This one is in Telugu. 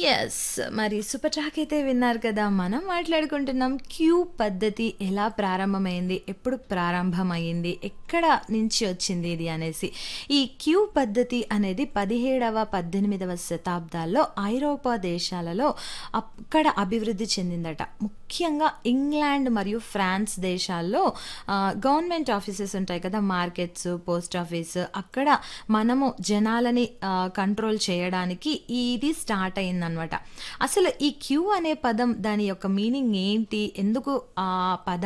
యెస్. మరి సూపర్ ట్రాక్ అయితే విన్నారు కదా! మనం మాట్లాడుకుంటున్నాం క్యూ పద్ధతి ఎలా ప్రారంభమైంది? ఎప్పుడు ప్రారంభమయింది? ఎక్కడ నుంచి వచ్చింది ఇది అనేసి. ఈ క్యూ పద్ధతి అనేది 17వ, 18వ శతాబ్దాల్లో ఐరోపా దేశాలలో అక్కడ అభివృద్ధి చెందిందట. ముఖ్యంగా ఇంగ్లాండ్ మరియు ఫ్రాన్స్ దేశాల్లో ఆహ్, గవర్నమెంట్ ఆఫీసెస్ ఉంటాయి కదా! మార్కెట్స్, పోస్ట్ ఆఫీస్ అక్కడ మనము జనాలని ఆహ్, కంట్రోల్ చేయడానికి ఇది స్టార్ట్ అయిందనమాట. అసలు ఈ క్యూ అనే పదం దాని యొక్క మీనింగ్ ఏంటి? ఎందుకు ఆ పద